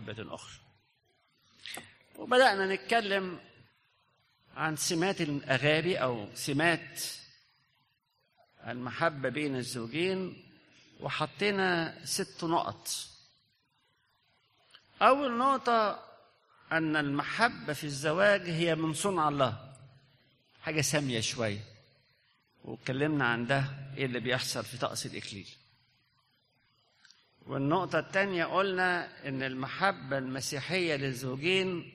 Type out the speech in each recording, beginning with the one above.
محبة أخرى وبدأنا نتكلم عن سمات الأغابي أو سمات المحبة بين الزوجين وحطينا ست نقط أول نقطة أن المحبة في الزواج هي من صنع الله حاجة سامية شوية واتكلمنا عن ده إيه اللي بيحصل في طقس الإكليل والنقطة الثانية قلنا إن المحبة المسيحية للزوجين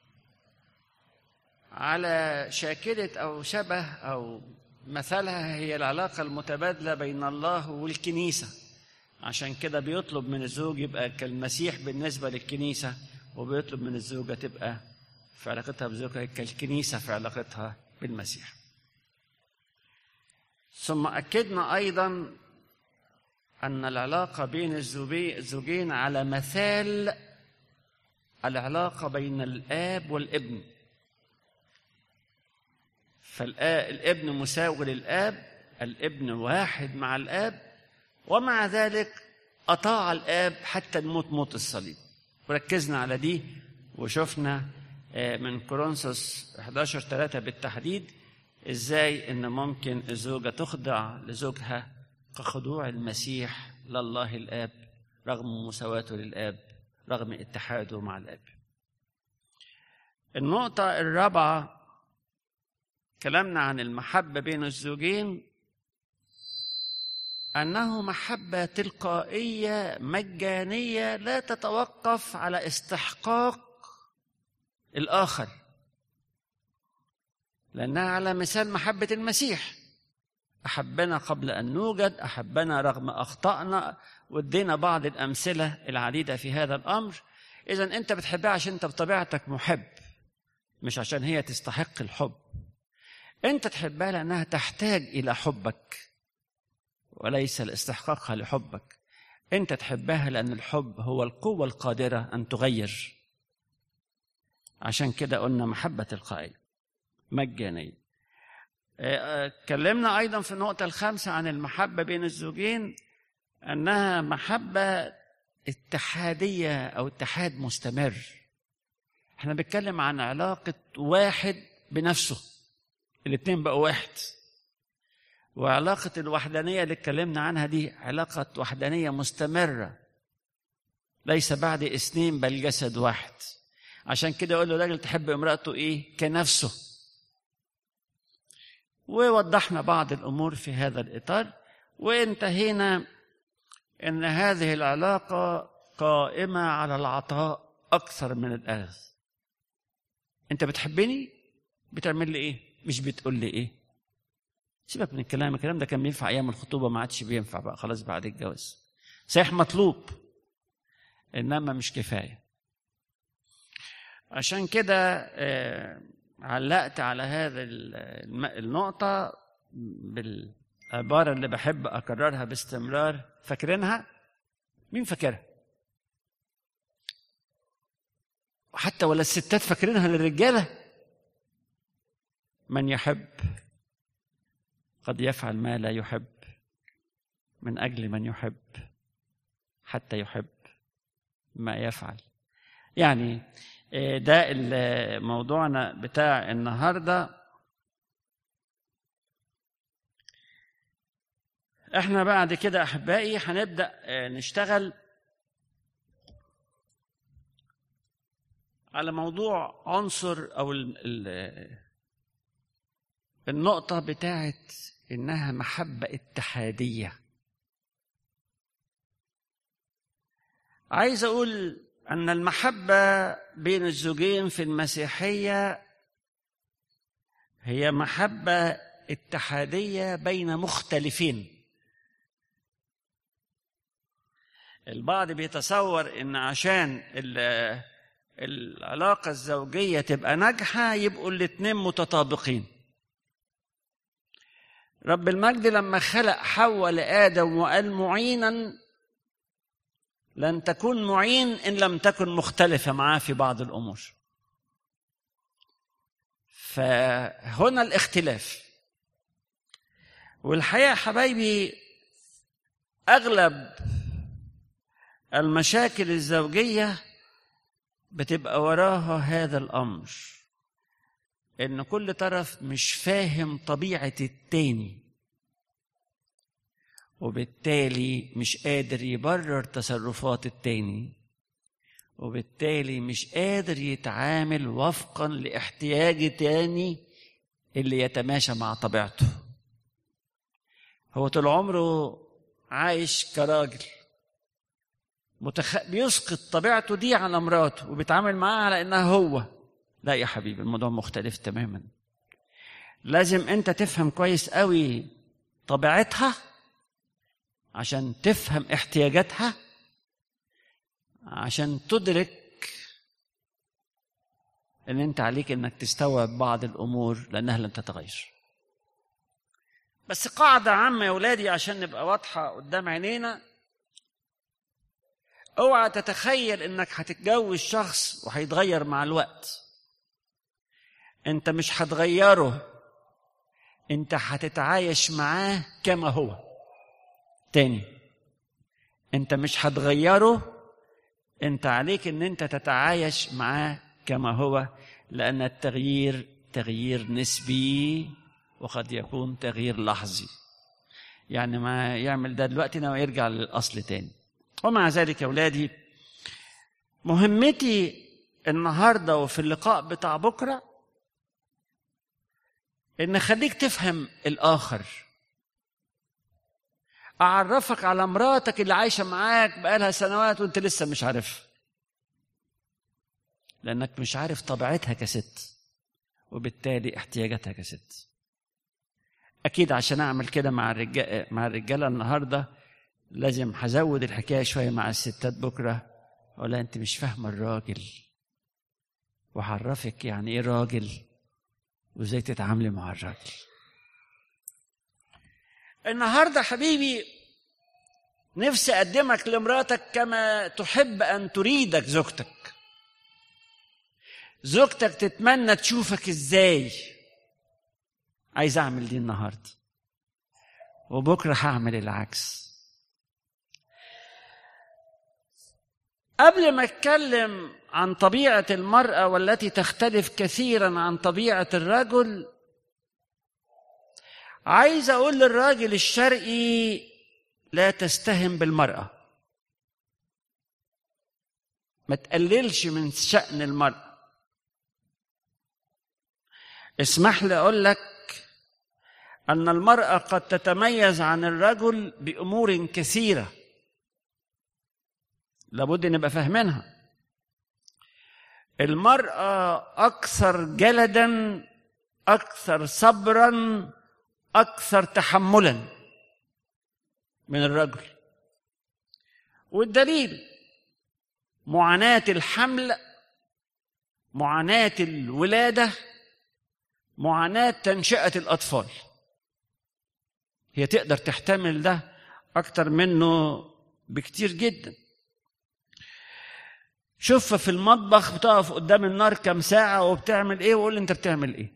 على شاكلة أو شبه أو مثلها هي العلاقة المتبادلة بين الله والكنيسة عشان كده بيطلب من الزوج يبقى كالمسيح بالنسبة للكنيسة وبيطلب من الزوجة تبقى في علاقتها بزوجها كالكنيسة في علاقتها بالمسيح ثم أكدنا أيضا أن العلاقة بين الزوجين على مثال العلاقة بين الآب والابن فالابن مساوي للآب الابن واحد مع الآب ومع ذلك أطاع الآب حتى الموت موت الصليب وركزنا على دي وشفنا من كورنثوس 11 3 بالتحديد ازاي ان ممكن الزوجة تخضع لزوجها كخضوع المسيح لله الآب رغم مساواته للآب رغم اتحاده مع الآب النقطة الرابعة كلامنا عن المحبة بين الزوجين أنه محبة تلقائية مجانية لا تتوقف على استحقاق الآخر لأنها على مثال محبة المسيح أحبنا قبل أن نوجد أحبنا رغم أخطأنا وادينا بعض الأمثلة العديدة في هذا الأمر إذا أنت بتحبها عشان أنت بطبيعتك محب مش عشان هي تستحق الحب أنت تحبها لأنها تحتاج إلى حبك وليس لاستحقاقها لحبك أنت تحبها لأن الحب هو القوة القادرة أن تغير عشان كده قلنا محبة تلقائية مجانية اتكلمنا أيضا في النقطة الخامسة عن المحبة بين الزوجين أنها محبة اتحادية أو اتحاد مستمر احنا بنتكلم عن علاقة واحد بنفسه الاتنين بقوا واحد وعلاقة الوحدانية اللي اتكلمنا عنها دي علاقة وحدانية مستمرة ليس بعد اثنين بل جسد واحد عشان كده يقول له راجل تحب امرأته ايه كنفسه ووضحنا بعض الامور في هذا الاطار وانتهينا ان هذه العلاقه قائمه على العطاء اكثر من الاخذ انت بتحبني بتعمل لي ايه مش بتقول لي ايه سيبك من الكلام الكلام ده كان بينفع ايام الخطوبه ما عادش بينفع بقى خلاص بعد الجواز صحيح مطلوب انما مش كفايه عشان كده آه علقت على هذا النقطة بالعبارة اللي بحب أكررها باستمرار فاكرينها؟ مين فاكرها؟ حتى ولا الستات فاكرينها للرجالة؟ من يحب قد يفعل ما لا يحب من أجل من يحب حتى يحب ما يفعل يعني ده موضوعنا بتاع النهارده احنا بعد كده احبائي هنبدا نشتغل على موضوع عنصر او النقطه بتاعت انها محبه اتحاديه عايز اقول ان المحبه بين الزوجين في المسيحيه هي محبه اتحاديه بين مختلفين البعض بيتصور ان عشان العلاقه الزوجيه تبقى ناجحه يبقوا الاتنين متطابقين رب المجد لما خلق حواء لادم وقال معينا لن تكون معين ان لم تكن مختلفه معاه في بعض الامور فهنا الاختلاف والحقيقه حبايبي اغلب المشاكل الزوجيه بتبقى وراها هذا الامر ان كل طرف مش فاهم طبيعه التاني وبالتالي مش قادر يبرر تصرفات التاني وبالتالي مش قادر يتعامل وفقا لاحتياج تاني اللي يتماشى مع طبيعته هو طول عمره عايش كراجل متخ... بيسقط طبيعته دي على مراته وبيتعامل معاها على انها هو لا يا حبيبي الموضوع مختلف تماما لازم انت تفهم كويس قوي طبيعتها عشان تفهم احتياجاتها عشان تدرك ان انت عليك انك تستوعب بعض الامور لانها لن تتغير بس قاعدة عامة يا ولادي عشان نبقى واضحة قدام عينينا اوعى تتخيل انك هتتجوز شخص وهيتغير مع الوقت انت مش هتغيره انت هتتعايش معاه كما هو تاني انت مش هتغيره انت عليك ان انت تتعايش معاه كما هو لان التغيير تغيير نسبي وقد يكون تغيير لحظي يعني ما يعمل ده دلوقتي انه يرجع للاصل تاني ومع ذلك يا اولادي مهمتي النهارده وفي اللقاء بتاع بكره ان اخليك تفهم الاخر اعرفك على مراتك اللي عايشه معاك بقالها سنوات وانت لسه مش عارفها لانك مش عارف طبيعتها كست وبالتالي احتياجاتها كست اكيد عشان اعمل كده مع الرجاله مع الرجاله النهارده لازم هزود الحكايه شويه مع الستات بكره ولا انت مش فاهمه الراجل وهعرفك يعني ايه راجل وازاي تتعاملي مع الراجل النهارده حبيبي نفسي اقدمك لمراتك كما تحب ان تريدك زوجتك زوجتك تتمنى تشوفك ازاي عايز اعمل دي النهارده وبكره هعمل العكس قبل ما اتكلم عن طبيعه المراه والتي تختلف كثيرا عن طبيعه الرجل عايز اقول للراجل الشرقي لا تستهن بالمراه ما تقللش من شأن المرأة اسمح لي أقول لك أن المرأة قد تتميز عن الرجل بأمور كثيرة لابد نبقى فاهمينها المرأة أكثر جلدا أكثر صبرا أكثر تحملا من الرجل والدليل معاناة الحمل معاناة الولادة معاناة تنشئة الأطفال هي تقدر تحتمل ده أكتر منه بكتير جدا شوفها في المطبخ بتقف قدام النار كام ساعة وبتعمل إيه وقول لي أنت بتعمل إيه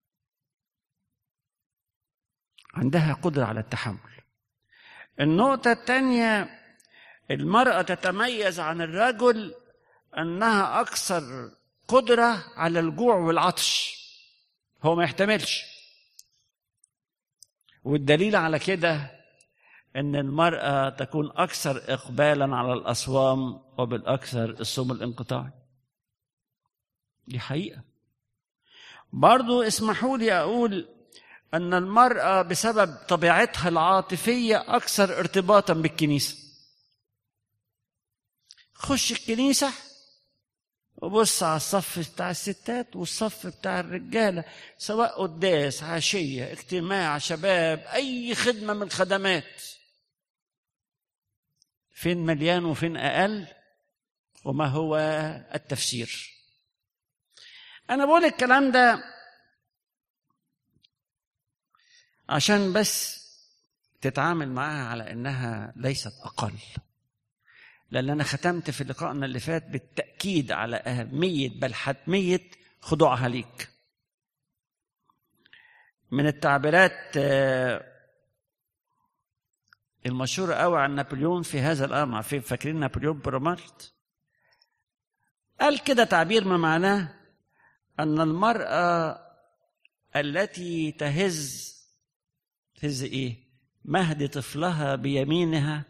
عندها قدرة على التحمل النقطة الثانية المرأة تتميز عن الرجل أنها أكثر قدرة على الجوع والعطش هو ما يحتملش والدليل على كده ان المراه تكون اكثر اقبالا على الاصوام وبالاكثر الصوم الانقطاعي دي حقيقه برضو اسمحوا لي اقول ان المراه بسبب طبيعتها العاطفيه اكثر ارتباطا بالكنيسه خش الكنيسه وبص على الصف بتاع الستات والصف بتاع الرجالة سواء قداس عشية اجتماع شباب أي خدمة من الخدمات فين مليان وفين أقل وما هو التفسير أنا بقول الكلام ده عشان بس تتعامل معاها على إنها ليست أقل لأن أنا ختمت في لقائنا اللي فات بالتأكيد على أهمية بل حتمية خضوعها ليك من التعبيرات المشهورة قوي عن نابليون في هذا الأمر عارفين فاكرين نابليون بونابرت قال كده تعبير ما معناه أن المرأة التي تهز تهز إيه؟ مهد طفلها بيمينها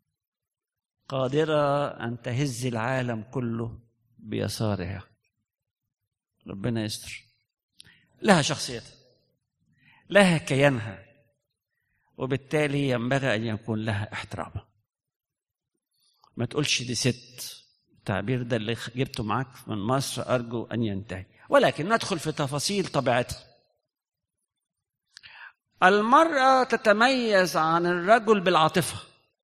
قادرة أن تهز العالم كله بيسارها ربنا يستر لها شخصيتها لها كيانها وبالتالي ينبغي أن يكون لها احترام ما تقولش دي ست التعبير ده اللي جبته معاك من مصر أرجو أن ينتهي ولكن ندخل في تفاصيل طبيعتها المرأة تتميز عن الرجل بالعاطفة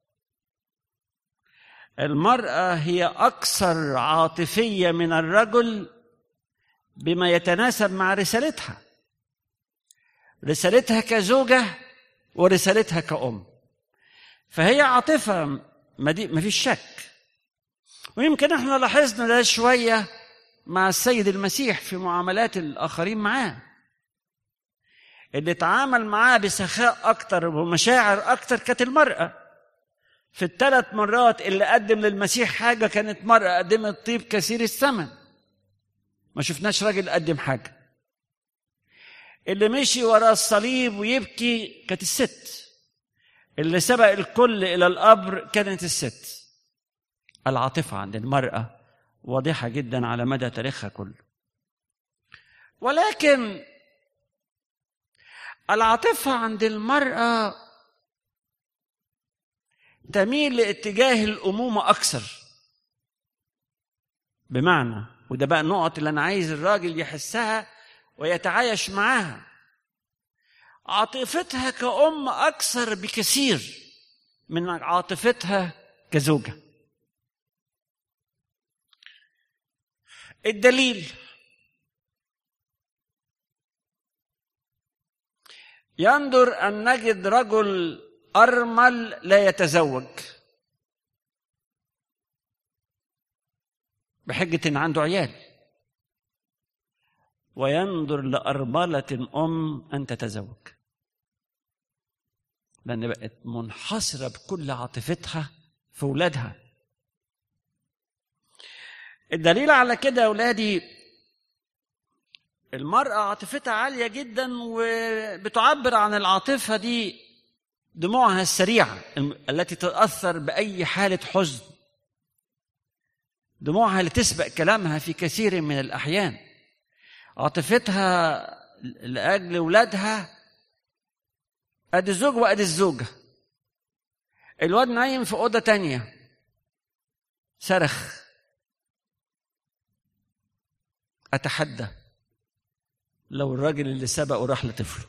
المرأة هي أكثر عاطفية من الرجل بما يتناسب مع رسالتها رسالتها كزوجة ورسالتها كأم فهي عاطفة ما فيش شك ويمكن احنا لاحظنا ده شوية مع السيد المسيح في معاملات الآخرين معاه اللي اتعامل معاه بسخاء أكتر ومشاعر أكتر كانت المرأة في الثلاث مرات اللي قدم للمسيح حاجة كانت مرأة قدمت طيب كثير الثمن ما شفناش راجل قدم حاجة اللي مشي ورا الصليب ويبكي كانت الست اللي سبق الكل إلى القبر كانت الست العاطفة عند المرأة واضحة جدا على مدى تاريخها كله ولكن العاطفة عند المرأة تميل لاتجاه الأمومة أكثر بمعنى وده بقى النقط اللي أنا عايز الراجل يحسها ويتعايش معاها عاطفتها كأم أكثر بكثير من عاطفتها كزوجة الدليل يندر أن نجد رجل أرمل لا يتزوج بحجة إن عنده عيال وينظر لأرملة أم أن تتزوج لأن بقت منحصرة بكل عاطفتها في أولادها الدليل على كده يا أولادي المرأة عاطفتها عالية جدا وبتعبر عن العاطفة دي دموعها السريعة التي تتأثر بأي حالة حزن دموعها اللي تسبق كلامها في كثير من الأحيان عاطفتها لأجل أولادها أدي الزوج وأدي الزوجة الواد نايم في أوضة تانية صرخ أتحدى لو الراجل اللي سبقه راح لطفله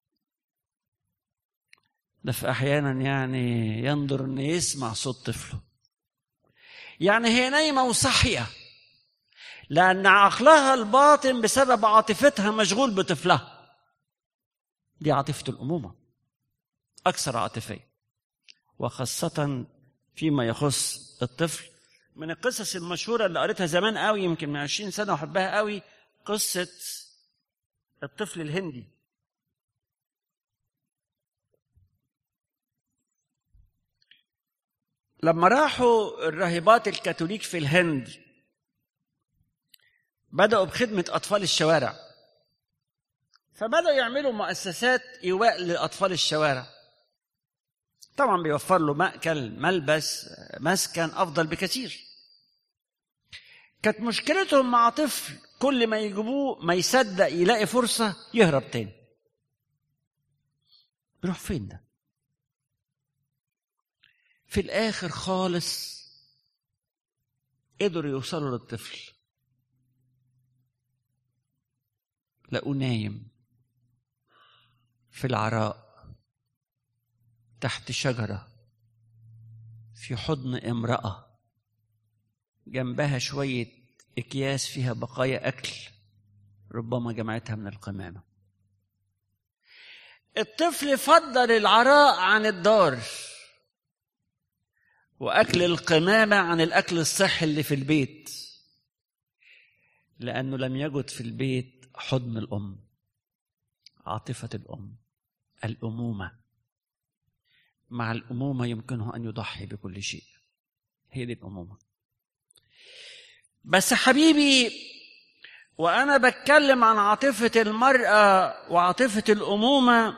ده في أحيانا يعني ينظر إن يسمع صوت طفله يعني هي نايمة وصاحية لأن عقلها الباطن بسبب عاطفتها مشغول بطفلها دي عاطفة الأمومة أكثر عاطفية وخاصة فيما يخص الطفل من القصص المشهورة اللي قريتها زمان قوي يمكن من 20 سنة وأحبها قوي قصة الطفل الهندي لما راحوا الراهبات الكاثوليك في الهند بدأوا بخدمة أطفال الشوارع فبدأوا يعملوا مؤسسات إيواء لأطفال الشوارع طبعا بيوفر له مأكل ملبس مسكن أفضل بكثير كانت مشكلتهم مع طفل كل ما يجيبوه ما يصدق يلاقي فرصة يهرب تاني بيروح فين ده في الآخر خالص قدروا يوصلوا للطفل لقوه نايم في العراء تحت شجرة في حضن امرأة جنبها شوية أكياس فيها بقايا أكل ربما جمعتها من القمامة الطفل فضل العراء عن الدار وأكل القمامة عن الأكل الصحي اللي في البيت لأنه لم يجد في البيت حضن الأم عاطفة الأم الأمومة مع الأمومة يمكنه أن يضحي بكل شيء هي دي الأمومة بس حبيبي وانا بتكلم عن عاطفه المراه وعاطفه الامومه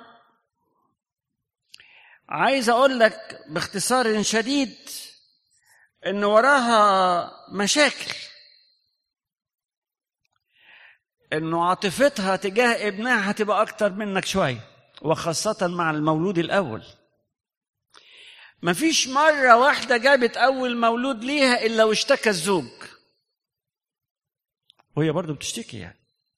عايز اقول لك باختصار شديد ان وراها مشاكل انه عاطفتها تجاه ابنها هتبقى اكتر منك شويه وخاصه مع المولود الاول مفيش مرة واحدة جابت أول مولود ليها إلا واشتكى الزوج وهي برضه بتشتكي يعني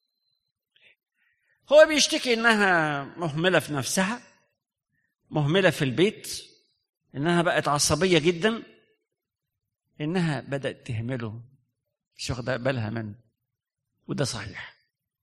هو بيشتكي إنها مهملة في نفسها مهملة في البيت إنها بقت عصبية جدا إنها بدأت تهمله مش واخدة بالها منه وده صحيح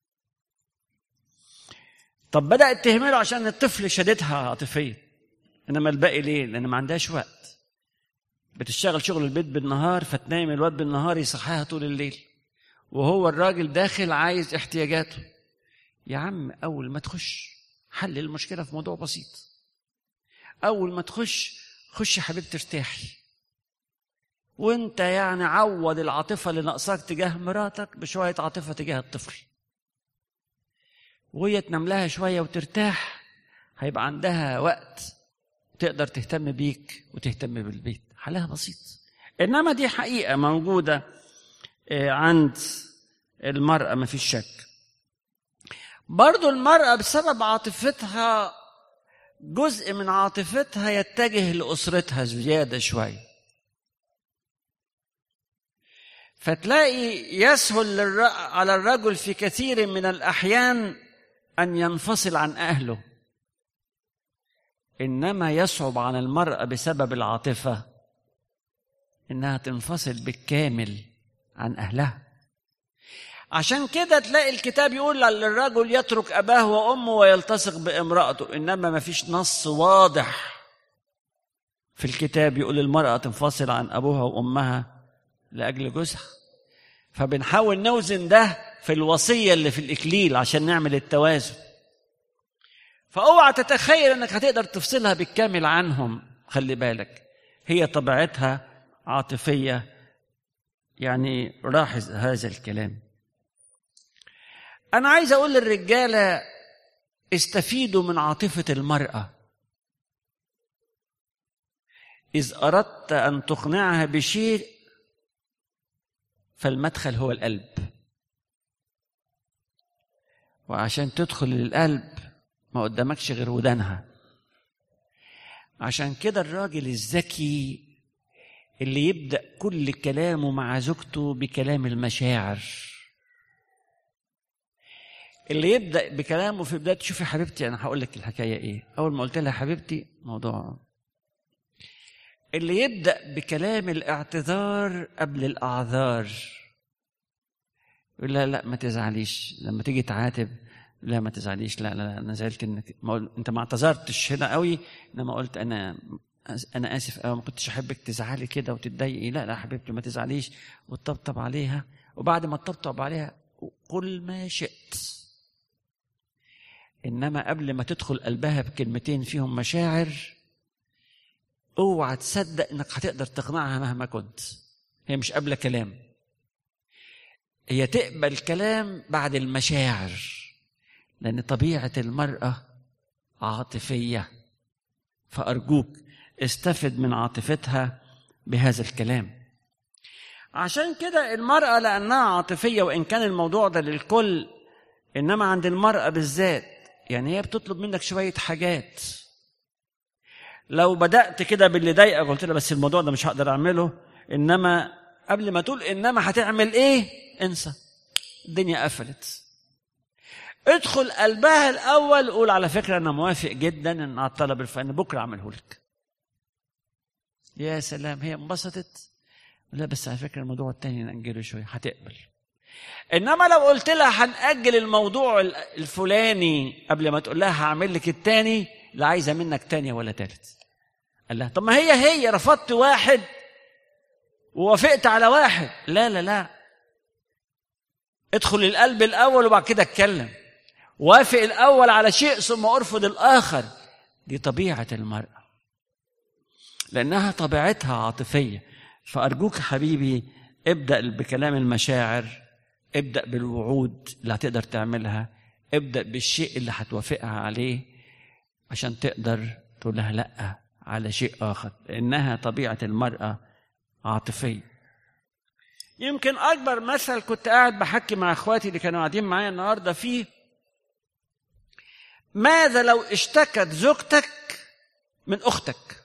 طب بدأت تهمله عشان الطفل شدتها عاطفيا انما الباقي ليه؟ لان ما عندهاش وقت بتشتغل شغل البيت بالنهار فتنام الواد بالنهار يصحيها طول الليل وهو الراجل داخل عايز احتياجاته يا عم اول ما تخش حل المشكله في موضوع بسيط اول ما تخش خش يا حبيبتي ارتاحي وانت يعني عوض العاطفه اللي ناقصاك تجاه مراتك بشويه عاطفه تجاه الطفل وهي تنام لها شويه وترتاح هيبقى عندها وقت تقدر تهتم بيك وتهتم بالبيت حلها بسيط انما دي حقيقه موجوده عند المراه ما فيش شك برضو المراه بسبب عاطفتها جزء من عاطفتها يتجه لاسرتها زياده شويه فتلاقي يسهل على الرجل في كثير من الاحيان ان ينفصل عن اهله انما يصعب على المراه بسبب العاطفه انها تنفصل بالكامل عن اهلها عشان كده تلاقي الكتاب يقول للرجل يترك اباه وامه ويلتصق بامراته انما ما فيش نص واضح في الكتاب يقول المراه تنفصل عن ابوها وامها لاجل جوزها فبنحاول نوزن ده في الوصيه اللي في الاكليل عشان نعمل التوازن فاوعى تتخيل انك هتقدر تفصلها بالكامل عنهم خلي بالك هي طبيعتها عاطفيه يعني لاحظ هذا الكلام انا عايز اقول للرجاله استفيدوا من عاطفه المراه اذ اردت ان تقنعها بشيء فالمدخل هو القلب وعشان تدخل للقلب ما قدامكش غير ودانها عشان كده الراجل الذكي اللي يبدا كل كلامه مع زوجته بكلام المشاعر اللي يبدا بكلامه في بدايه شوفي حبيبتي انا هقول لك الحكايه ايه اول ما قلت لها حبيبتي موضوع اللي يبدا بكلام الاعتذار قبل الاعذار يقول لا لا ما تزعليش لما تيجي تعاتب لا ما تزعليش لا لا, لا انا زعلت انك ما انت ما اعتذرتش هنا قوي انما قلت انا انا اسف أو ما كنتش احبك تزعلي كده وتتضايقي لا لا حبيبتي ما تزعليش وتطبطب عليها وبعد ما تطبطب عليها قل ما شئت انما قبل ما تدخل قلبها بكلمتين فيهم مشاعر اوعى تصدق انك هتقدر تقنعها مهما كنت هي مش قابله كلام هي تقبل كلام بعد المشاعر لان طبيعه المراه عاطفيه فارجوك استفد من عاطفتها بهذا الكلام عشان كده المراه لانها عاطفيه وان كان الموضوع ده للكل انما عند المراه بالذات يعني هي بتطلب منك شويه حاجات لو بدات كده باللي ضايقك قلت لها بس الموضوع ده مش هقدر اعمله انما قبل ما تقول انما هتعمل ايه انسى الدنيا قفلت ادخل قلبها الاول قول على فكره انا موافق جدا ان على الطلب الفلاني بكره اعمله لك يا سلام هي انبسطت لا بس على فكره الموضوع التاني ناجله شويه هتقبل انما لو قلت لها هنأجل الموضوع الفلاني قبل ما تقول لها هعمل لك التاني لا عايزه منك تانية ولا تالت قال لها طب ما هي هي رفضت واحد ووافقت على واحد لا لا لا ادخل القلب الاول وبعد كده اتكلم وافق الاول على شيء ثم ارفض الاخر دي طبيعه المراه لانها طبيعتها عاطفيه فارجوك حبيبي ابدأ بكلام المشاعر ابدأ بالوعود اللي هتقدر تعملها ابدأ بالشيء اللي هتوافقها عليه عشان تقدر تقول لها لأ على شيء آخر إنها طبيعة المرأة عاطفية يمكن أكبر مثل كنت قاعد بحكي مع إخواتي اللي كانوا قاعدين معايا النهاردة فيه ماذا لو اشتكت زوجتك من أختك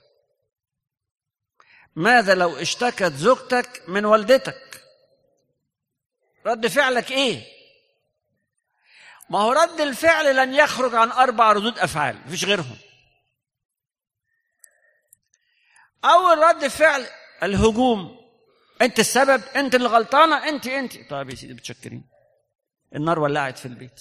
ماذا لو اشتكت زوجتك من والدتك رد فعلك ايه ما هو رد الفعل لن يخرج عن اربع ردود افعال مفيش غيرهم اول رد فعل الهجوم انت السبب انت اللي غلطانه انت انت طيب يا سيدي متشكرين النار ولعت في البيت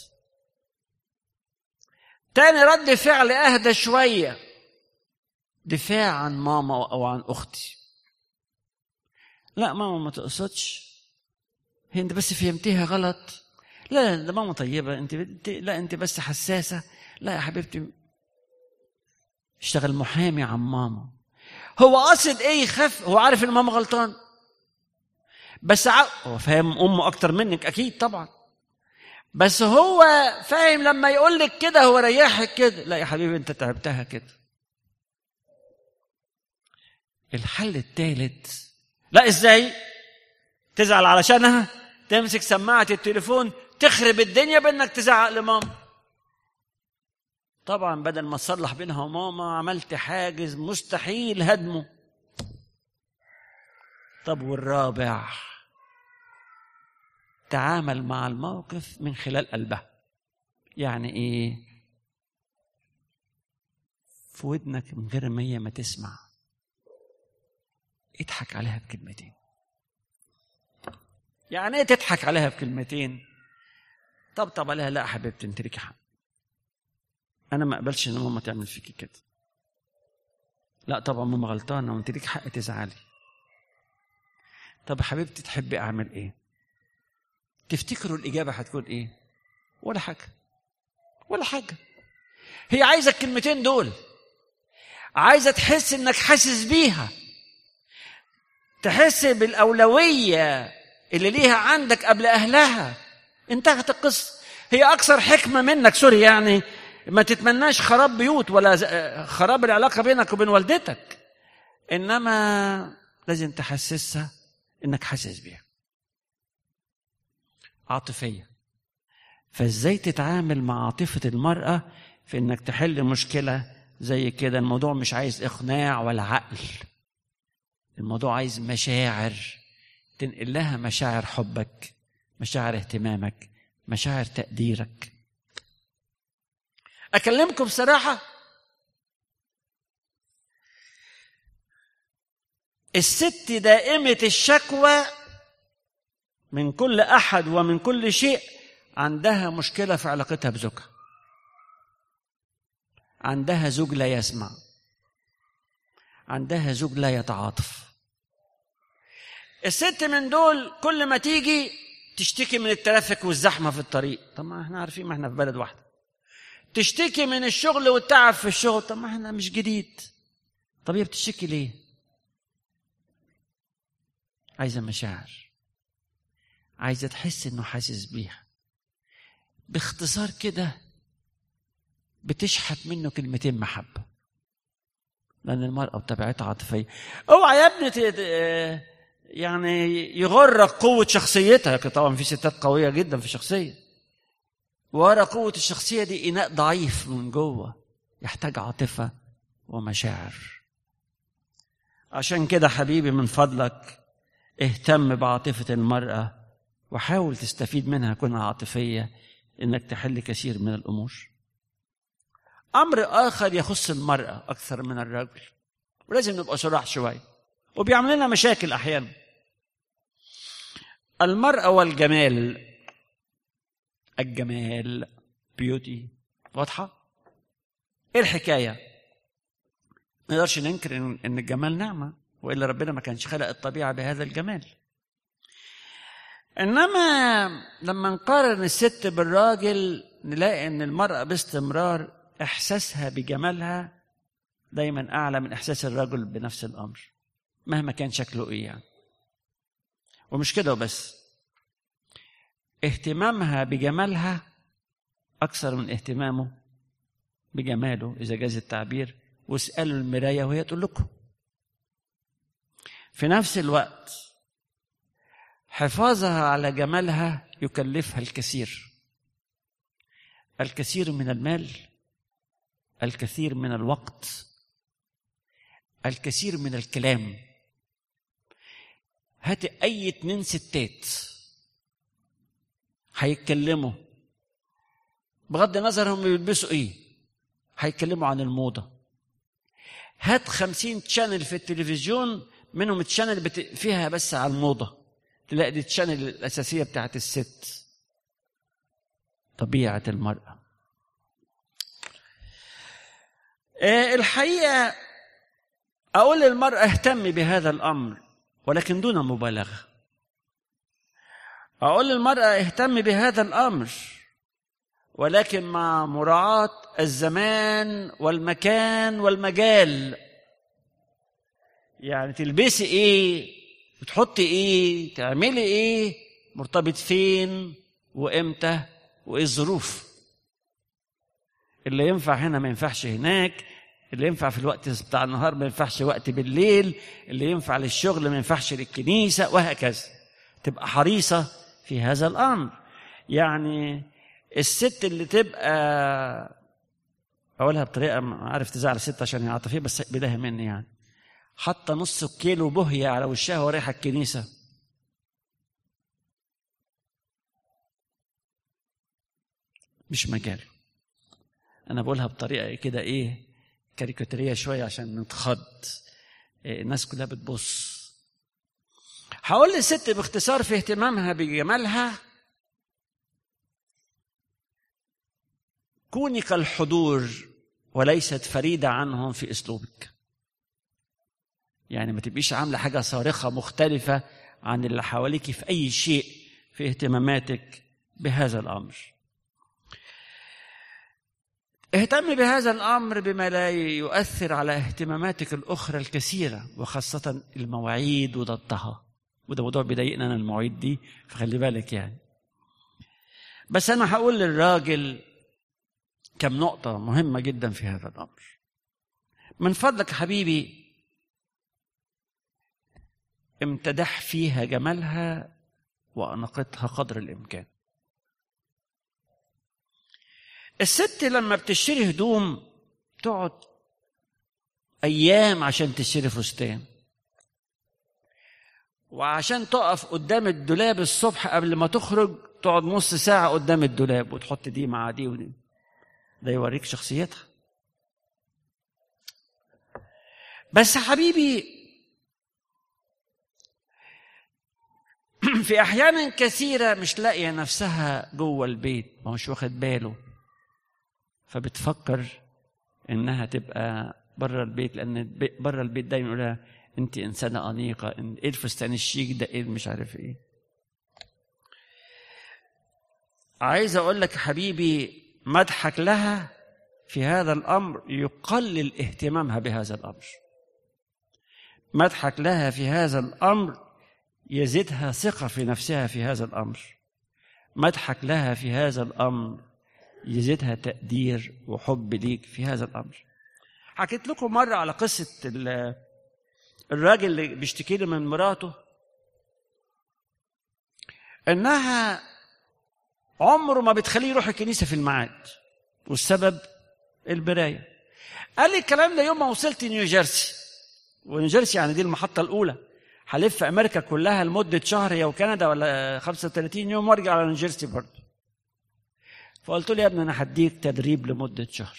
تاني رد فعل اهدى شويه دفاع عن ماما او عن اختي لا ماما ما تقصدش هي انت بس فهمتيها غلط لا ده ماما طيبه انت, انت لا انت بس حساسه لا يا حبيبتي اشتغل محامي عن ماما هو قاصد ايه يخاف هو عارف ان ماما غلطان بس ع... هو فاهم امه اكتر منك اكيد طبعا بس هو فاهم لما يقول لك كده هو ريحك كده لا يا حبيبي انت تعبتها كده الحل الثالث لا ازاي تزعل علشانها تمسك سماعة التليفون تخرب الدنيا بانك تزعق لماما طبعا بدل ما تصلح بينها وماما عملت حاجز مستحيل هدمه طب والرابع تعامل مع الموقف من خلال قلبها يعني ايه في ودنك من غير ما هي ما تسمع اضحك عليها بكلمتين يعني ايه تضحك عليها بكلمتين طبطب عليها لا حبيبتي انت ليكي حق انا ما اقبلش ان ماما تعمل فيكي كده لا طبعا ماما غلطانه وانت ليك حق تزعلي طب حبيبتي تحبي اعمل ايه تفتكروا الاجابه هتكون ايه ولا حاجه ولا حاجه هي عايزه الكلمتين دول عايزه تحس انك حاسس بيها تحس بالاولويه اللي ليها عندك قبل اهلها انتهت القصه هي اكثر حكمه منك سوري يعني ما تتمناش خراب بيوت ولا خراب العلاقه بينك وبين والدتك انما لازم تحسسها انك حاسس بيها عاطفيه فازاي تتعامل مع عاطفه المراه في انك تحل مشكله زي كده الموضوع مش عايز اقناع ولا عقل الموضوع عايز مشاعر تنقل لها مشاعر حبك مشاعر اهتمامك مشاعر تقديرك اكلمكم بصراحه الست دائمه الشكوى من كل احد ومن كل شيء عندها مشكله في علاقتها بزوجها عندها زوج لا يسمع عندها زوج لا يتعاطف الست من دول كل ما تيجي تشتكي من الترافيك والزحمه في الطريق طب ما احنا عارفين ما احنا في بلد واحده تشتكي من الشغل والتعب في الشغل طب ما احنا مش جديد طب هي بتشتكي ليه عايزه مشاعر عايزه تحس انه حاسس بيها باختصار كده بتشحت منه كلمتين محبه لان المراه بطبيعتها عاطفيه اوعى يا ابني يعني يغرك قوة شخصيتها طبعا في ستات قوية جدا في الشخصية ورا قوة الشخصية دي إناء ضعيف من جوه يحتاج عاطفة ومشاعر عشان كده حبيبي من فضلك اهتم بعاطفة المرأة وحاول تستفيد منها كونها عاطفية إنك تحل كثير من الأمور أمر آخر يخص المرأة أكثر من الرجل ولازم نبقى صراح شوية وبيعمل لنا مشاكل احيانا المرأة والجمال الجمال بيوتي واضحة؟ ايه الحكاية؟ ما نقدرش ننكر ان الجمال نعمة والا ربنا ما كانش خلق الطبيعة بهذا الجمال. انما لما نقارن الست بالراجل نلاقي ان المرأة باستمرار احساسها بجمالها دايما اعلى من احساس الرجل بنفس الامر. مهما كان شكله ايه يعني ومش كده وبس اهتمامها بجمالها أكثر من اهتمامه بجماله إذا جاز التعبير واسألوا المراية وهي تقول لكم في نفس الوقت حفاظها على جمالها يكلفها الكثير الكثير من المال الكثير من الوقت الكثير من الكلام هات اي اتنين ستات هيتكلموا بغض النظر هم بيلبسوا ايه هيتكلموا عن الموضه هات خمسين تشانل في التلفزيون منهم تشانل بت... فيها بس على الموضه تلاقي دي التشانل الاساسيه بتاعت الست طبيعه المراه آه، الحقيقه اقول للمراه اهتمي بهذا الامر ولكن دون مبالغه اقول للمراه اهتمي بهذا الامر ولكن مع مراعاه الزمان والمكان والمجال يعني تلبسي ايه بتحطي ايه تعملي ايه مرتبط فين وامتى وايه الظروف اللي ينفع هنا ما ينفعش هناك اللي ينفع في الوقت بتاع النهار ما ينفعش وقت بالليل اللي ينفع للشغل ما ينفعش للكنيسة وهكذا تبقى حريصة في هذا الأمر يعني الست اللي تبقى أقولها بطريقة ما عارف تزعل الست عشان هي عاطفية بس بداية مني يعني حاطة نص كيلو بهية على وشها ورايحة الكنيسة مش مجال أنا بقولها بطريقة كده إيه كاريكاتيريه شويه عشان نتخض الناس كلها بتبص هقول للست باختصار في اهتمامها بجمالها كوني كالحضور وليست فريدة عنهم في أسلوبك يعني ما تبقيش عاملة حاجة صارخة مختلفة عن اللي حواليك في أي شيء في اهتماماتك بهذا الأمر اهتم بهذا الامر بما لا يؤثر على اهتماماتك الاخرى الكثيره وخاصه المواعيد وضدها وده موضوع بيضايقنا انا المواعيد دي فخلي بالك يعني بس انا هقول للراجل كم نقطه مهمه جدا في هذا الامر من فضلك حبيبي امتدح فيها جمالها وانقتها قدر الامكان الست لما بتشتري هدوم تقعد ايام عشان تشتري فستان وعشان تقف قدام الدولاب الصبح قبل ما تخرج تقعد نص ساعة قدام الدولاب وتحط دي مع دي ودي ده يوريك شخصيتها بس حبيبي في أحيان كثيرة مش لاقية نفسها جوه البيت ما هوش واخد باله فبتفكر انها تبقى بره البيت لان بره البيت دايما يقولها انت انسانه انيقه ايه الفستان الشيك ده ايه مش عارف ايه عايز اقول لك حبيبي مدحك لها في هذا الامر يقلل اهتمامها بهذا الامر مدحك لها في هذا الامر يزيدها ثقه في نفسها في هذا الامر مدحك لها في هذا الامر يزيدها تقدير وحب ليك في هذا الامر حكيت لكم مره على قصه الراجل اللي بيشتكي لي من مراته انها عمره ما بتخليه يروح الكنيسه في الميعاد والسبب البرايه قال لي الكلام ده يوم ما وصلت نيوجيرسي ونيوجيرسي يعني دي المحطه الاولى هلف امريكا كلها لمده شهر يا وكندا ولا 35 يوم وارجع على نيوجيرسي برضه فقلت له يا ابني انا هديك تدريب لمده شهر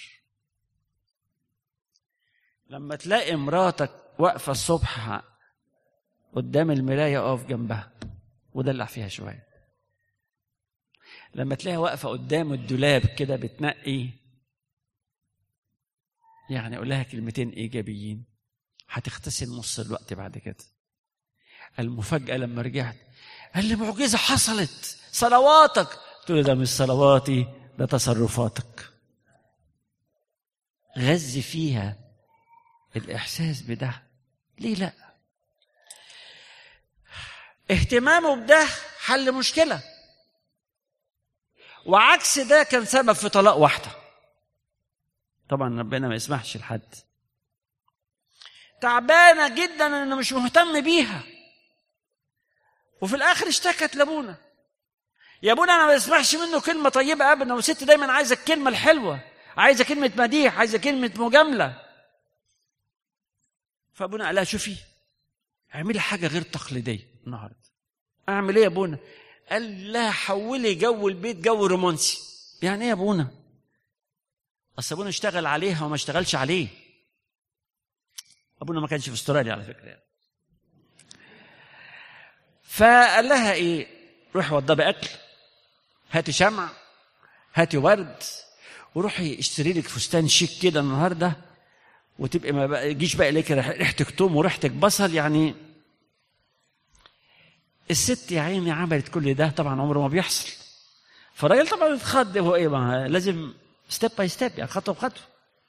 لما تلاقي مراتك واقفه الصبح قدام المرايه اقف جنبها ودلع فيها شويه لما تلاقيها واقفه قدام الدولاب كده بتنقي يعني اقول لها كلمتين ايجابيين هتغتسل نص الوقت بعد كده المفاجاه لما رجعت قال لي معجزه حصلت صلواتك قلت له ده مش صلواتي ده تصرفاتك غذي فيها الإحساس بده ليه لا اهتمامه بده حل مشكله وعكس ده كان سبب في طلاق واحده طبعا ربنا ما يسمحش لحد تعبانه جدا انه مش مهتم بيها وفي الاخر اشتكت لابونا يا ابونا انا ما بسمعش منه كلمه طيبه ابدا وست دايما عايزه الكلمه الحلوه عايزه كلمه مديح عايزه كلمه مجامله فابونا قال لها شوفي اعملي حاجه غير تقليديه النهارده اعمل ايه يا ابونا قال لها حولي جو البيت جو رومانسي يعني ايه يا ابونا اصل ابونا اشتغل عليها وما اشتغلش عليه ابونا ما كانش في استراليا على فكره يعني. فقال لها ايه روحي وضبي اكل هاتي شمع هاتي ورد وروحي اشتري لك فستان شيك كده النهارده وتبقى ما بقى يجيش بقى لك ريحتك توم وريحتك بصل يعني الست يا عيني عملت كل ده طبعا عمره ما بيحصل فالراجل طبعا اتخض هو ايه ما لازم ستيب باي ستيب يعني خطوه بخطوه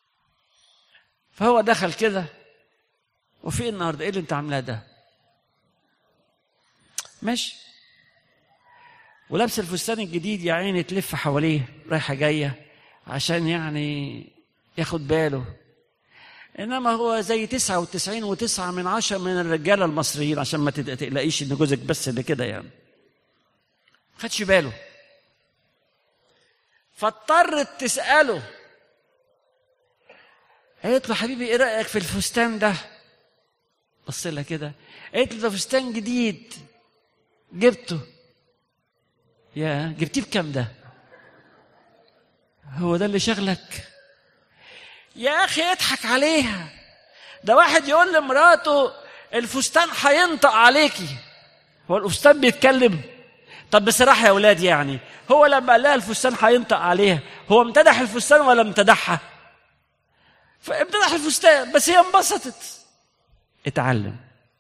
فهو دخل كده وفي النهارده ايه اللي انت عاملاه ده؟ ماشي ولابس الفستان الجديد يا عيني تلف حواليه رايحه جايه عشان يعني ياخد باله انما هو زي تسعة وتسعين وتسعة من عشرة من الرجاله المصريين عشان ما تقلقيش ان جوزك بس اللي كده يعني خدش باله فاضطرت تساله قالت له حبيبي ايه رايك في الفستان ده بص لها كده قالت له ده فستان جديد جبته يا جبتيه بكام ده هو ده اللي شغلك يا اخي اضحك عليها ده واحد يقول لمراته الفستان هينطق عليكي هو الفستان بيتكلم طب بصراحه يا اولاد يعني هو لما قال لها الفستان هينطق عليها هو امتدح الفستان ولا امتدحها فامتدح الفستان بس هي انبسطت اتعلم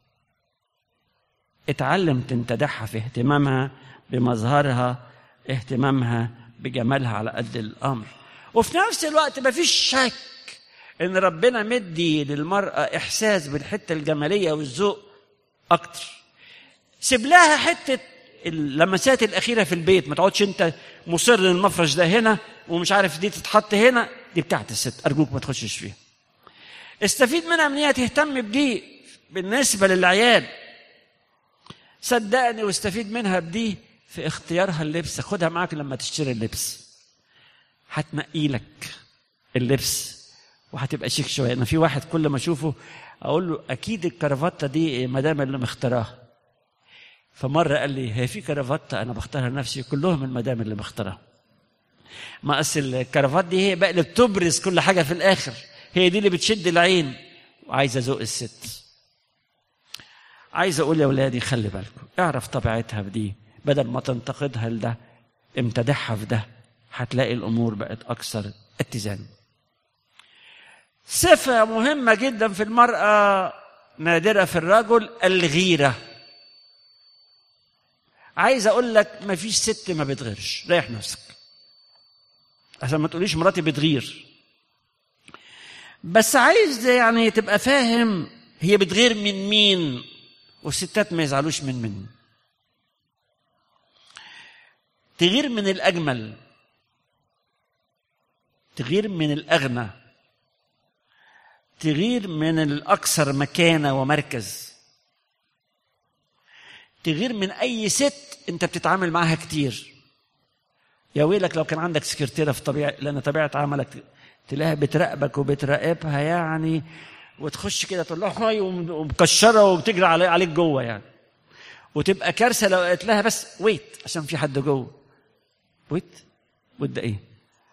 اتعلم تمتدحها في اهتمامها بمظهرها اهتمامها بجمالها على قد الامر وفي نفس الوقت مفيش شك ان ربنا مدي للمراه احساس بالحته الجماليه والذوق اكتر سيب لها حته اللمسات الاخيره في البيت ما تقعدش انت مصر ان المفرش ده هنا ومش عارف دي تتحط هنا دي بتاعت الست ارجوك ما تخشش فيها استفيد منها ان هي تهتم بدي بالنسبه للعيال صدقني واستفيد منها بدي في اختيارها اللبس خدها معاك لما تشتري اللبس هتنقي لك اللبس وهتبقى شيك شويه انا في واحد كل ما اشوفه اقول له اكيد الكرافته دي مدام اللي مختاراها فمره قال لي هي في كرافته انا بختارها لنفسي كلهم المدام اللي مختارها ما اصل الكرافات دي هي بقى اللي بتبرز كل حاجه في الاخر هي دي اللي بتشد العين وعايزه ذوق الست عايز اقول يا اولادي خلي بالكم اعرف طبيعتها بدي بدل ما تنتقدها لده امتدحها في ده هتلاقي الامور بقت اكثر اتزان صفه مهمه جدا في المراه نادره في الرجل الغيره عايز اقول لك ما فيش ست ما بتغيرش ريح نفسك عشان ما تقوليش مراتي بتغير بس عايز يعني تبقى فاهم هي بتغير من مين والستات ما يزعلوش من من تغير من الأجمل تغير من الأغنى تغير من الأكثر مكانة ومركز تغير من أي ست أنت بتتعامل معاها كتير يا ويلك لو كان عندك سكرتيرة في طبيعة لأن طبيعة عملك تلاقيها بتراقبك وبتراقبها يعني وتخش كده تقول لها هاي ومكشره وبتجري علي عليك جوه يعني وتبقى كارثه لو قالت لها بس ويت عشان في حد جوه ويت ويت ده ايه؟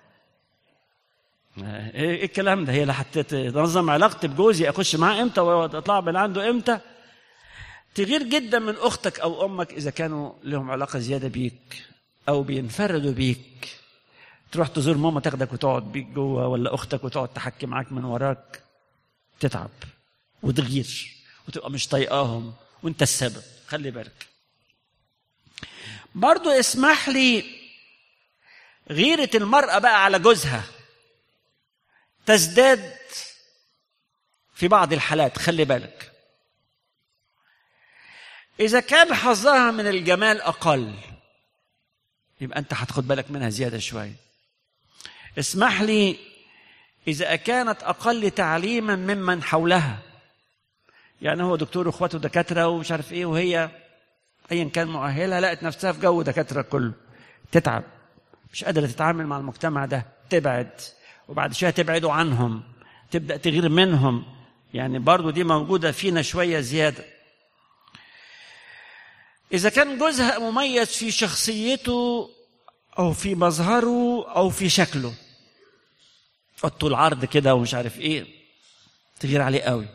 ايه الكلام ده هي لا هتنظم علاقتي بجوزي اخش معاه امتى واطلع من عنده امتى تغير جدا من اختك او امك اذا كانوا لهم علاقه زياده بيك او بينفردوا بيك تروح تزور ماما تاخدك وتقعد بيك جوه ولا اختك وتقعد تحكي معاك من وراك تتعب وتغير وتبقى مش طايقاهم وانت السبب خلي بالك برضو اسمح لي غيرة المرأة بقى على جوزها تزداد في بعض الحالات خلي بالك إذا كان حظها من الجمال أقل يبقى أنت هتاخد بالك منها زيادة شوية اسمح لي إذا كانت أقل تعليما ممن حولها يعني هو دكتور واخواته دكاترة ومش عارف إيه وهي أيا كان مؤهلها لقت نفسها في جو دكاترة كله تتعب مش قادرة تتعامل مع المجتمع ده تبعد وبعد شوية تبعدوا عنهم تبدأ تغير منهم يعني برضو دي موجودة فينا شوية زيادة إذا كان جوزها مميز في شخصيته أو في مظهره أو في شكله طول عرض كده ومش عارف إيه تغير عليه قوي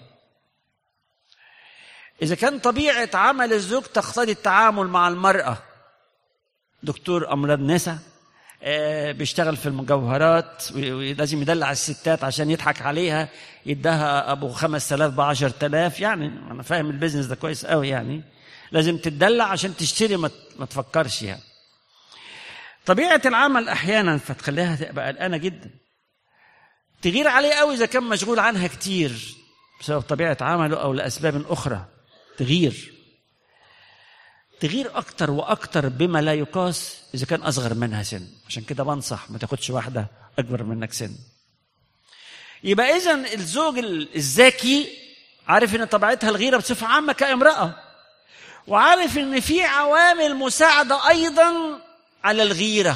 إذا كان طبيعة عمل الزوج تقتضي التعامل مع المرأة دكتور أمراض نساء آه، بيشتغل في المجوهرات ولازم يدلع الستات عشان يضحك عليها يدها ابو خمس تلاف بعشر تلاف يعني انا فاهم البيزنس ده كويس قوي يعني لازم تدلع عشان تشتري ما ما تفكرش يعني طبيعة العمل أحيانا فتخليها تبقى قلقانة جدا تغير عليه قوي إذا كان مشغول عنها كتير بسبب طبيعة عمله أو لأسباب أخرى تغير تغير أكتر وأكتر بما لا يقاس إذا كان أصغر منها سن عشان كده بنصح ما تاخدش واحدة أكبر منك سن يبقى إذا الزوج الذكي عارف إن طبيعتها الغيرة بصفة عامة كامرأة وعارف إن في عوامل مساعدة أيضا على الغيرة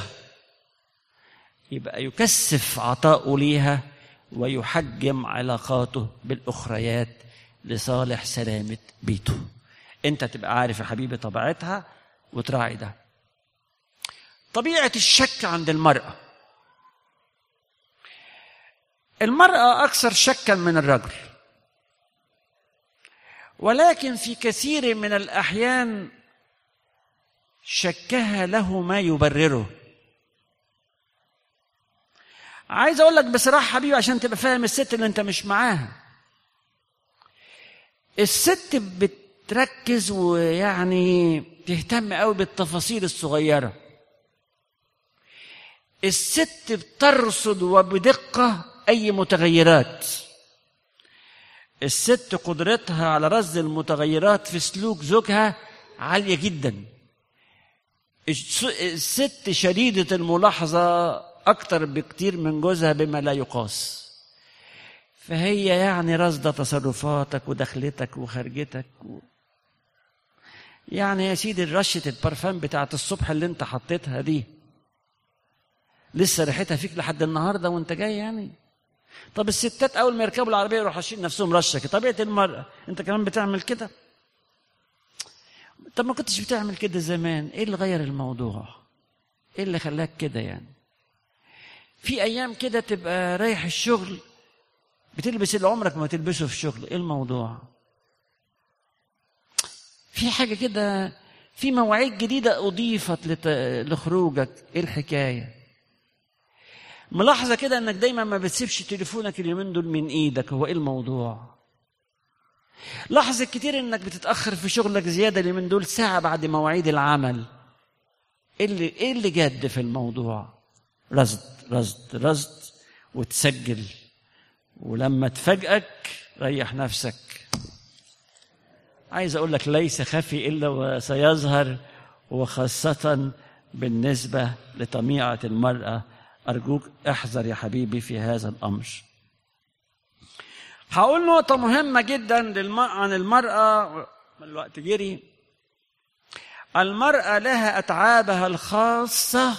يبقى يكثف عطاؤه ليها ويحجم علاقاته بالأخريات لصالح سلامة بيته انت تبقى عارف يا حبيبي طبيعتها وتراعي ده طبيعة الشك عند المرأة المرأة أكثر شكا من الرجل ولكن في كثير من الأحيان شكها له ما يبرره عايز أقول لك بصراحة حبيبي عشان تبقى فاهم الست اللي أنت مش معاها الست بتركز ويعني تهتم قوي بالتفاصيل الصغيره الست بترصد وبدقه اي متغيرات الست قدرتها على رصد المتغيرات في سلوك زوجها عاليه جدا الست شديده الملاحظه اكتر بكتير من جوزها بما لا يقاس فهي يعني رصدة تصرفاتك ودخلتك وخرجتك و... يعني يا سيدي رشة البرفان بتاعت الصبح اللي انت حطيتها دي لسه ريحتها فيك لحد النهارده وانت جاي يعني طب الستات اول ما يركبوا العربيه يروحوا حاشين نفسهم رشه طبيعه المراه انت كمان بتعمل كده طب ما كنتش بتعمل كده زمان ايه اللي غير الموضوع ايه اللي خلاك كده يعني في ايام كده تبقى رايح الشغل بتلبس اللي عمرك ما تلبسه في الشغل ايه الموضوع في حاجه كده في مواعيد جديده اضيفت لت... لخروجك ايه الحكايه ملاحظه كده انك دايما ما بتسيبش تليفونك اليومين دول من ايدك هو ايه الموضوع لاحظ كتير انك بتتاخر في شغلك زياده اليومين دول ساعه بعد مواعيد العمل ايه اللي ايه اللي جد في الموضوع رصد رصد رصد وتسجل ولما تفاجئك ريح نفسك عايز اقول لك ليس خفي الا وسيظهر وخاصه بالنسبه لطميعه المراه ارجوك احذر يا حبيبي في هذا الامر هقول نقطة مهمة جدا للمرأة عن المرأة الوقت جري المرأة لها أتعابها الخاصة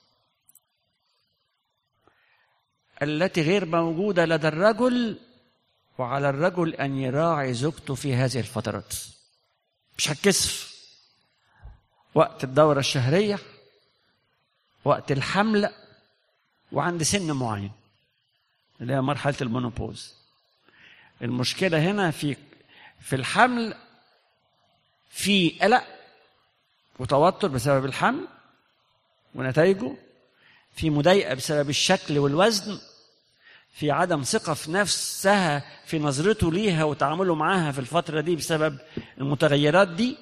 التي غير موجودة لدى الرجل وعلى الرجل أن يراعي زوجته في هذه الفترات مش هتكسف وقت الدورة الشهرية وقت الحمل وعند سن معين اللي هي مرحلة المونوبوز المشكلة هنا في في الحمل في قلق وتوتر بسبب الحمل ونتائجه في مضايقة بسبب الشكل والوزن في عدم ثقة في نفسها في نظرته ليها وتعامله معاها في الفترة دي بسبب المتغيرات دي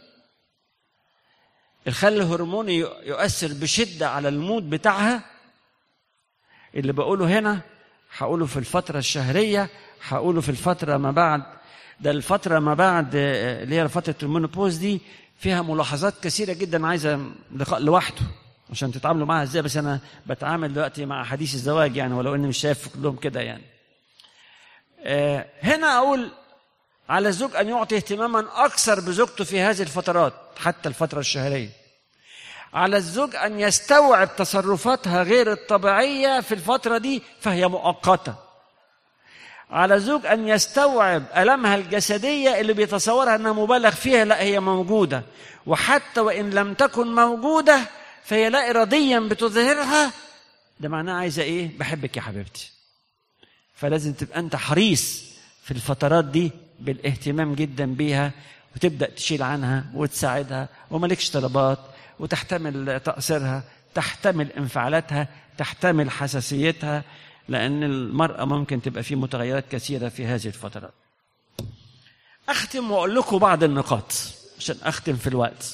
الخل الهرموني يؤثر بشدة على المود بتاعها اللي بقوله هنا هقوله في الفترة الشهرية هقوله في الفترة ما بعد ده الفترة ما بعد اللي هي فترة المونوبوز دي فيها ملاحظات كثيره جدا عايزه لقاء لوحده عشان تتعاملوا معاها ازاي بس انا بتعامل دلوقتي مع حديث الزواج يعني ولو اني مش شايف كلهم كده يعني آه، هنا اقول على الزوج ان يعطي اهتماما اكثر بزوجته في هذه الفترات حتى الفتره الشهريه على الزوج ان يستوعب تصرفاتها غير الطبيعيه في الفتره دي فهي مؤقته على الزوج ان يستوعب المها الجسديه اللي بيتصورها انها مبالغ فيها لا هي موجوده وحتى وان لم تكن موجوده فهي لا اراديا بتظهرها ده معناه عايزه ايه بحبك يا حبيبتي فلازم تبقى انت حريص في الفترات دي بالاهتمام جدا بيها وتبدا تشيل عنها وتساعدها ومالكش طلبات وتحتمل تاثيرها تحتمل انفعالاتها تحتمل حساسيتها لان المراه ممكن تبقى في متغيرات كثيره في هذه الفترات اختم واقول لكم بعض النقاط عشان اختم في الوقت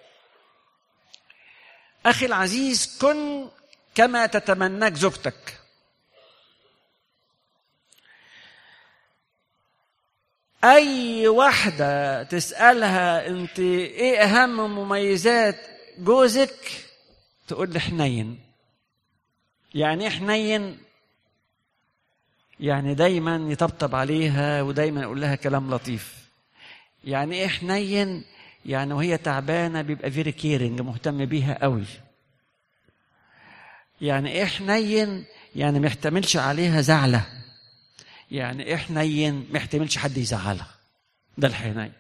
اخي العزيز كن كما تتمناك زوجتك اي واحده تسالها انت ايه اهم مميزات جوزك تقول لي حنين يعني ايه حنين يعني دايما يطبطب عليها ودايما يقول لها كلام لطيف يعني ايه حنين يعني وهي تعبانه بيبقى فيري كيرنج مهتم بيها قوي يعني ايه حنين يعني ما يحتملش عليها زعله يعني ايه حنين ما يحتملش حد يزعلها ده الحنين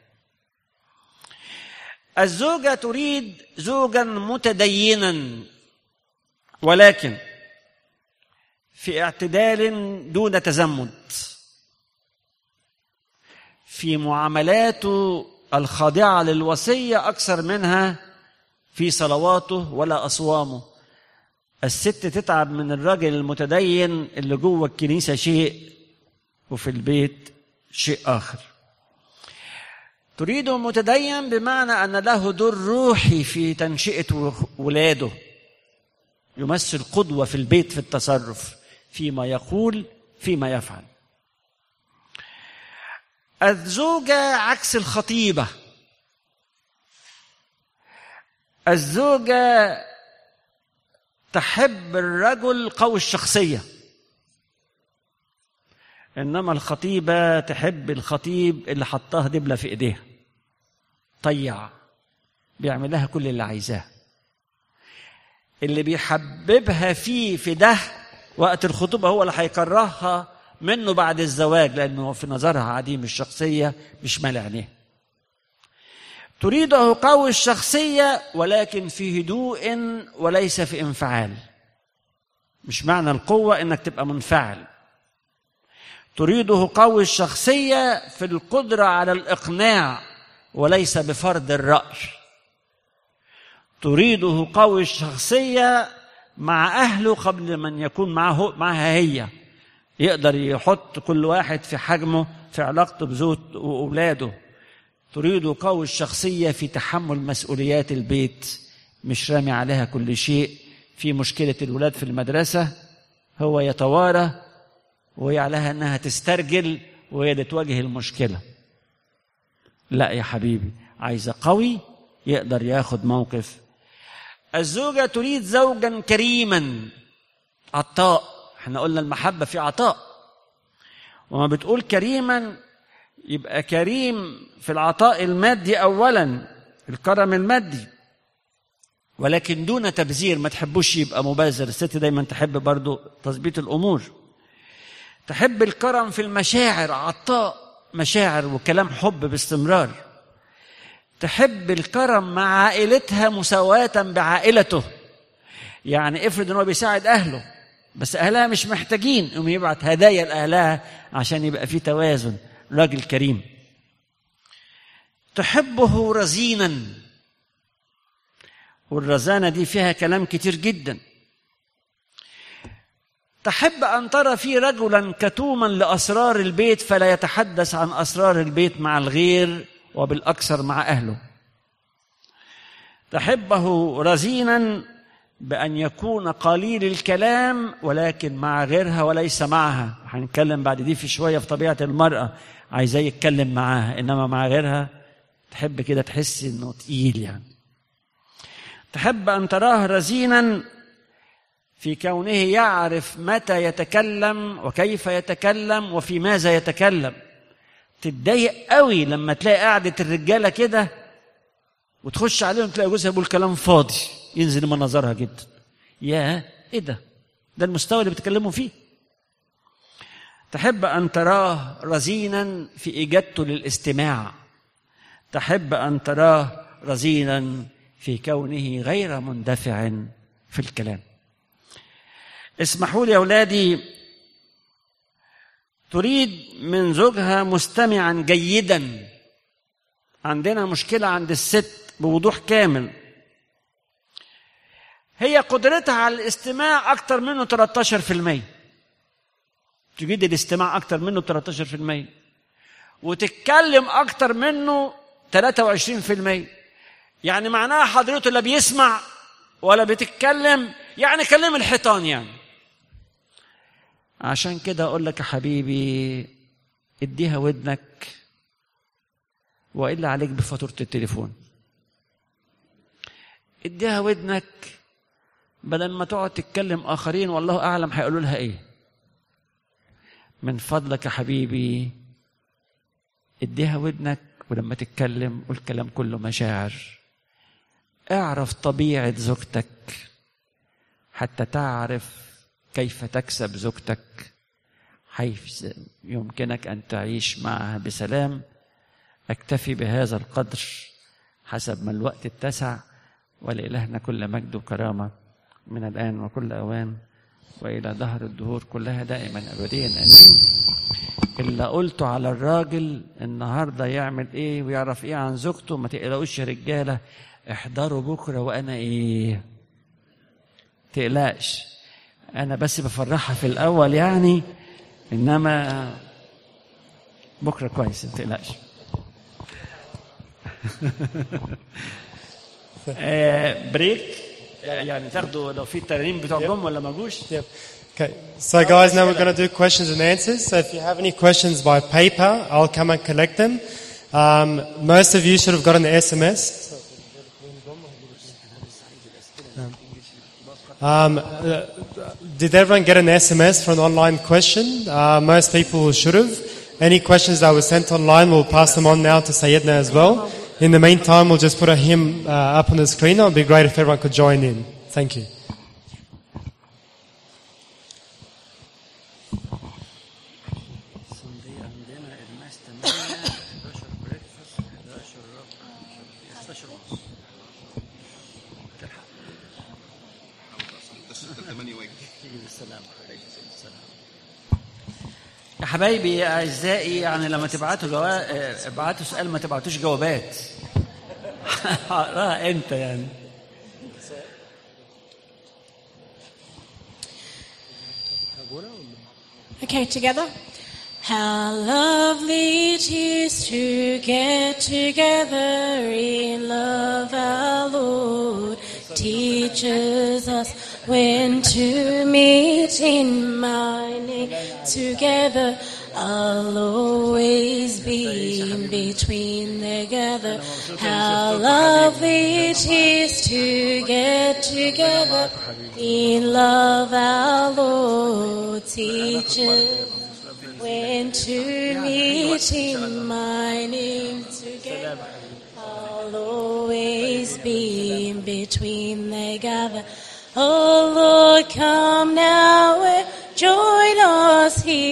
الزوجه تريد زوجا متدينا ولكن في اعتدال دون تزمت في معاملاته الخاضعه للوصيه اكثر منها في صلواته ولا اصوامه الست تتعب من الراجل المتدين اللي جوه الكنيسه شيء وفي البيت شيء اخر تريد متدين بمعنى ان له دور روحي في تنشئه ولاده يمثل قدوه في البيت في التصرف فيما يقول فيما يفعل الزوجه عكس الخطيبه الزوجه تحب الرجل قوي الشخصيه انما الخطيبه تحب الخطيب اللي حطها دبله في ايديها طيع بيعمل لها كل اللي عايزاه اللي بيحببها فيه في ده وقت الخطوبه هو اللي هيكرهها منه بعد الزواج لانه في نظرها عديم الشخصيه مش مال عينيه تريده قوي الشخصيه ولكن في هدوء وليس في انفعال مش معنى القوه انك تبقى منفعل تريده قوي الشخصيه في القدره على الاقناع وليس بفرض الراي تريده قوي الشخصيه مع اهله قبل من يكون معه معها هي يقدر يحط كل واحد في حجمه في علاقته بزوجته واولاده تريد قوي الشخصيه في تحمل مسؤوليات البيت مش رامي عليها كل شيء في مشكله الولاد في المدرسه هو يتوارى وهي عليها انها تسترجل وهي اللي تواجه المشكله لا يا حبيبي عايزه قوي يقدر ياخد موقف الزوجه تريد زوجا كريما عطاء احنا قلنا المحبه في عطاء وما بتقول كريما يبقى كريم في العطاء المادي اولا الكرم المادي ولكن دون تبذير ما تحبوش يبقى مبذر الست دايما تحب برضو تظبيط الامور تحب الكرم في المشاعر عطاء مشاعر وكلام حب باستمرار تحب الكرم مع عائلتها مساواة بعائلته يعني افرض ان هو بيساعد اهله بس اهلها مش محتاجين يقوم يبعت هدايا لاهلها عشان يبقى في توازن راجل كريم تحبه رزينا والرزانه دي فيها كلام كتير جدا تحب ان ترى في رجلا كتوما لاسرار البيت فلا يتحدث عن اسرار البيت مع الغير وبالاكثر مع اهله تحبه رزينا بان يكون قليل الكلام ولكن مع غيرها وليس معها هنتكلم بعد دي في شويه في طبيعه المراه عايزاه يتكلم معاها انما مع غيرها تحب كده تحس انه تقيل يعني تحب ان تراه رزينا في كونه يعرف متى يتكلم وكيف يتكلم وفي ماذا يتكلم تتضايق قوي لما تلاقي قعدة الرجالة كده وتخش عليهم تلاقي جوزها بيقول كلام فاضي ينزل مناظرها جدا يا ايه ده ده المستوى اللي بتكلموا فيه تحب ان تراه رزينا في اجابته للاستماع تحب ان تراه رزينا في كونه غير مندفع في الكلام اسمحوا لي يا اولادي تريد من زوجها مستمعا جيدا عندنا مشكله عند الست بوضوح كامل هي قدرتها على الاستماع اكتر منه 13% تجيد الاستماع اكتر منه 13% وتتكلم اكتر منه 23% يعني معناها حضرته لا بيسمع ولا بتتكلم يعني كلم الحيطان يعني عشان كده اقول لك يا حبيبي اديها ودنك والا عليك بفاتوره التليفون اديها ودنك بدل ما تقعد تتكلم اخرين والله اعلم هيقولوا لها ايه من فضلك يا حبيبي اديها ودنك ولما تتكلم قول كلام كله مشاعر اعرف طبيعه زوجتك حتى تعرف كيف تكسب زوجتك حيث يمكنك ان تعيش معها بسلام اكتفي بهذا القدر حسب ما الوقت اتسع ولإلهنا كل مجد وكرامة من الآن وكل أوان وإلى دهر الدهور كلها دائما أبديا آمين اللي قلته على الراجل النهاردة يعمل إيه ويعرف إيه عن زوجته ما تقلقوش يا رجالة احضروا بكرة وأنا إيه تقلقش أنا بس بفرحها في الأول يعني إنما بكرة كويس ما تقلقش آه، بريك آه، يعني تاخدوا لو في الترانيم بتوع الجم ولا ما جوش Yep. Okay. So, guys, now we're going to do questions and answers. So, if you have any questions by paper, I'll come and collect them. Um, most of you should have gotten an SMS. Um, uh, did everyone get an SMS for an online question? Uh, most people should have. Any questions that were sent online, we'll pass them on now to Sayedna as well. In the meantime, we'll just put a hymn uh, up on the screen. It would be great if everyone could join in. Thank you. عندنا الماس 8 11 بريكفاست 11 ربع 16 ونص تلحق السلام عليكم السلام يا حبايبي يا اعزائي يعني لما تبعتوا جواب ابعتوا سؤال ما تبعتوش جوابات اقراها انت يعني Okay, together. How lovely it is to get together in love, our Lord teaches us when to meet in my name together. I'll always be in between together. How lovely it is to get together in love, our Lord teaches when to meet in my name together. I'll always be in between they gather. Oh Lord, come now and join us here.